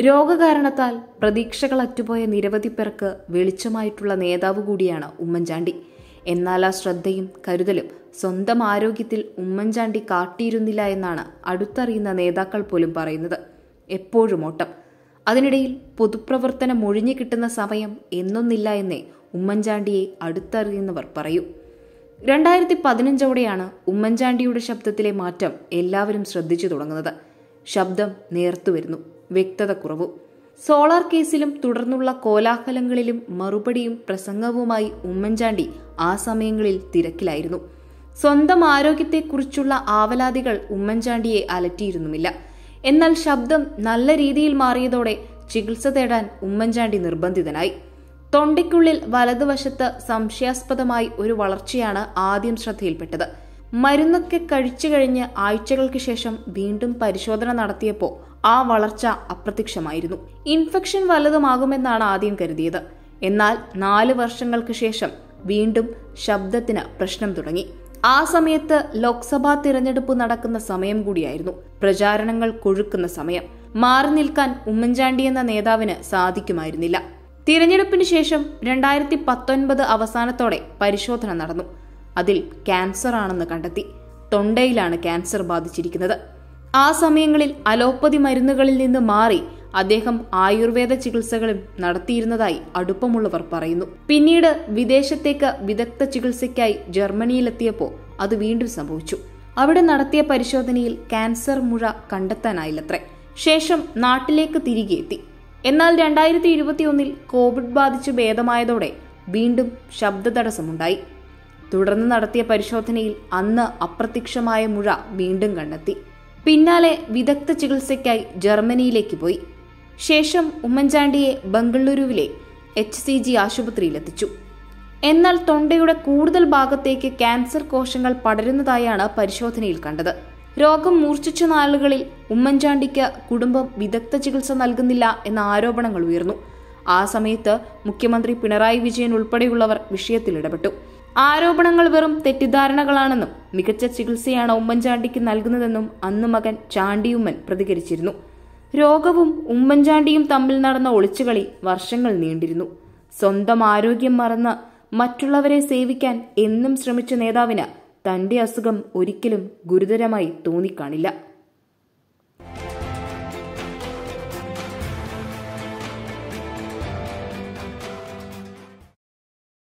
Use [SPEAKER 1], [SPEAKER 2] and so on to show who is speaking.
[SPEAKER 1] രോഗകാരണത്താൽ പ്രതീക്ഷകൾ അറ്റുപോയ നിരവധി പേർക്ക് വെളിച്ചമായിട്ടുള്ള നേതാവ് കൂടിയാണ് ഉമ്മൻചാണ്ടി എന്നാൽ ആ ശ്രദ്ധയും കരുതലും സ്വന്തം ആരോഗ്യത്തിൽ ഉമ്മൻചാണ്ടി കാട്ടിയിരുന്നില്ല എന്നാണ് അടുത്തറിയുന്ന നേതാക്കൾ പോലും പറയുന്നത് എപ്പോഴും ഓട്ടം അതിനിടയിൽ പൊതുപ്രവർത്തനം ഒഴിഞ്ഞു കിട്ടുന്ന സമയം എന്നൊന്നില്ല എന്നേ ഉമ്മൻചാണ്ടിയെ അടുത്തറിയുന്നവർ പറയൂ രണ്ടായിരത്തി പതിനഞ്ചോടെയാണ് ഉമ്മൻചാണ്ടിയുടെ ശബ്ദത്തിലെ മാറ്റം എല്ലാവരും ശ്രദ്ധിച്ചു തുടങ്ങുന്നത് ശബ്ദം നേർത്തു വരുന്നു വ്യക്തത കുറവും സോളാർ കേസിലും തുടർന്നുള്ള കോലാഹലങ്ങളിലും മറുപടിയും പ്രസംഗവുമായി ഉമ്മൻചാണ്ടി ആ സമയങ്ങളിൽ തിരക്കിലായിരുന്നു സ്വന്തം ആരോഗ്യത്തെക്കുറിച്ചുള്ള ആവലാതികൾ ഉമ്മൻചാണ്ടിയെ അലട്ടിയിരുന്നുമില്ല എന്നാൽ ശബ്ദം നല്ല രീതിയിൽ മാറിയതോടെ ചികിത്സ തേടാൻ ഉമ്മൻചാണ്ടി നിർബന്ധിതനായി തൊണ്ടയ്ക്കുള്ളിൽ വലതുവശത്ത് സംശയാസ്പദമായി ഒരു വളർച്ചയാണ് ആദ്യം ശ്രദ്ധയിൽപ്പെട്ടത് മരുന്നൊക്കെ കഴിച്ചു കഴിഞ്ഞ് ആഴ്ചകൾക്ക് ശേഷം വീണ്ടും പരിശോധന നടത്തിയപ്പോൾ ആ വളർച്ച അപ്രത്യക്ഷമായിരുന്നു ഇൻഫെക്ഷൻ വല്ലതുമാകുമെന്നാണ് ആദ്യം കരുതിയത് എന്നാൽ നാല് വർഷങ്ങൾക്ക് ശേഷം വീണ്ടും ശബ്ദത്തിന് പ്രശ്നം തുടങ്ങി ആ സമയത്ത് ലോക്സഭാ തിരഞ്ഞെടുപ്പ് നടക്കുന്ന സമയം കൂടിയായിരുന്നു പ്രചാരണങ്ങൾ കൊഴുക്കുന്ന സമയം മാറി നിൽക്കാൻ ഉമ്മൻചാണ്ടി എന്ന നേതാവിന് സാധിക്കുമായിരുന്നില്ല തിരഞ്ഞെടുപ്പിന് ശേഷം രണ്ടായിരത്തി പത്തൊൻപത് അവസാനത്തോടെ പരിശോധന നടന്നു അതിൽ ക്യാൻസർ ആണെന്ന് കണ്ടെത്തി തൊണ്ടയിലാണ് ക്യാൻസർ ബാധിച്ചിരിക്കുന്നത് ആ സമയങ്ങളിൽ അലോപ്പതി മരുന്നുകളിൽ നിന്ന് മാറി അദ്ദേഹം ആയുർവേദ ചികിത്സകളും നടത്തിയിരുന്നതായി അടുപ്പമുള്ളവർ പറയുന്നു പിന്നീട് വിദേശത്തേക്ക് വിദഗ്ധ ചികിത്സയ്ക്കായി ജർമ്മനിയിലെത്തിയപ്പോൾ അത് വീണ്ടും സംഭവിച്ചു അവിടെ നടത്തിയ പരിശോധനയിൽ ക്യാൻസർ മുഴ കണ്ടെത്താനായില്ലത്രേ ശേഷം നാട്ടിലേക്ക് തിരികെ എത്തി എന്നാൽ രണ്ടായിരത്തി ഇരുപത്തിയൊന്നിൽ കോവിഡ് ബാധിച്ച് ഭേദമായതോടെ വീണ്ടും ശബ്ദ തടസ്സമുണ്ടായി തുടർന്ന് നടത്തിയ പരിശോധനയിൽ അന്ന് അപ്രത്യക്ഷമായ മുഴ വീണ്ടും കണ്ടെത്തി പിന്നാലെ വിദഗ്ധ ചികിത്സയ്ക്കായി ജർമ്മനിയിലേക്ക് പോയി ശേഷം ഉമ്മൻചാണ്ടിയെ ബംഗളൂരുവിലെ എച്ച് സി ജി ആശുപത്രിയിലെത്തിച്ചു എന്നാൽ തൊണ്ടയുടെ കൂടുതൽ ഭാഗത്തേക്ക് ക്യാൻസർ കോശങ്ങൾ പടരുന്നതായാണ് പരിശോധനയിൽ കണ്ടത് രോഗം മൂർച്ഛിച്ച നാളുകളിൽ ഉമ്മൻചാണ്ടിക്ക് കുടുംബം വിദഗ്ധ ചികിത്സ നൽകുന്നില്ല എന്ന ആരോപണങ്ങൾ ഉയർന്നു ആ സമയത്ത് മുഖ്യമന്ത്രി പിണറായി വിജയൻ ഉൾപ്പെടെയുള്ളവർ വിഷയത്തിൽ ഇടപെട്ടു ആരോപണങ്ങൾ വെറും തെറ്റിദ്ധാരണകളാണെന്നും മികച്ച ചികിത്സയാണ് ഉമ്മൻചാണ്ടിക്ക് നൽകുന്നതെന്നും അന്ന് മകൻ ചാണ്ടിയുമ്മൻ പ്രതികരിച്ചിരുന്നു രോഗവും ഉമ്മൻചാണ്ടിയും തമ്മിൽ നടന്ന ഒളിച്ചുകളി വർഷങ്ങൾ നീണ്ടിരുന്നു സ്വന്തം ആരോഗ്യം മറന്ന് മറ്റുള്ളവരെ സേവിക്കാൻ എന്നും ശ്രമിച്ച നേതാവിന് തന്റെ അസുഖം ഒരിക്കലും ഗുരുതരമായി തോന്നിക്കാണില്ല